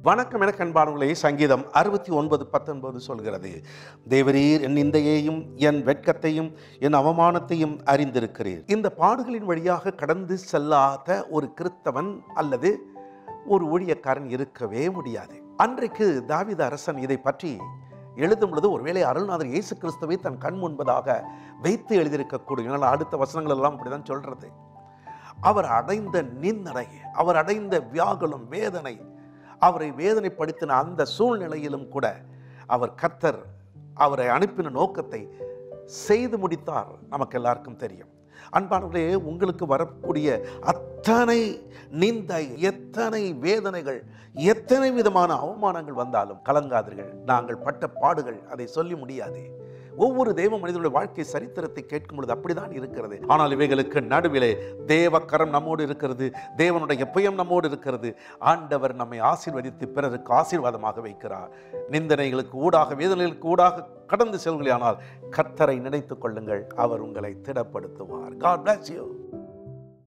வணக்கம் என கண்பானவர்களே சங்கீதம் அறுபத்தி ஒன்பது பத்தொன்பது சொல்கிறது தேவரீர் என் நிந்தையையும் என் வெட்கத்தையும் என் அவமானத்தையும் அறிந்திருக்கிறீர் இந்த பாடுகளின் வழியாக கடந்து செல்லாத ஒரு கிறிஸ்தவன் அல்லது ஒரு ஊழியக்காரன் இருக்கவே முடியாது அன்றைக்கு தாவீது அரசன் இதை பற்றி எழுதும் பொழுது ஒருவேளை அருள்நாதர் இயேசு கிறிஸ்துவை தன் கண் முன்பதாக வைத்து எழுதியிருக்கக்கூடும் ஏனால் அடுத்த வசனங்கள் எல்லாம் அப்படிதான் சொல்றது அவர் அடைந்த நிந்தனை அவர் அடைந்த வியாகுலம் வேதனை அவரை வேதனைப்படுத்தின அந்த சூழ்நிலையிலும் கூட அவர் கர்த்தர் அவரை அனுப்பின நோக்கத்தை செய்து முடித்தார் நமக்கு எல்லாருக்கும் தெரியும் அன்பானவர்களே உங்களுக்கு வரக்கூடிய அத்தனை நிந்தை எத்தனை வேதனைகள் எத்தனை விதமான அவமானங்கள் வந்தாலும் கலங்காதீர்கள் நாங்கள் பட்ட பாடுகள் அதை சொல்லி முடியாது ஒவ்வொரு தெய்வ மனிதனுடைய வாழ்க்கை சரித்திரத்தை கேட்கும் பொழுது அப்படிதான் இருக்கிறது ஆனால் இவைகளுக்கு நடுவிலே தேவ கரம் நம்மோடு இருக்கிறது தேவனுடைய புயம் நம்மோடு இருக்கிறது ஆண்டவர் நம்மை ஆசீர்வதித்து பிறருக்கு ஆசீர்வாதமாக வைக்கிறார் நிந்தனைகளுக்கு ஊடாக வேதனைகளுக்கு ஊடாக கடந்து செல்கிறானால் கர்த்தரை நினைத்துக் கொள்ளுங்கள் அவர் உங்களை திடப்படுத்துவார் காட் bless you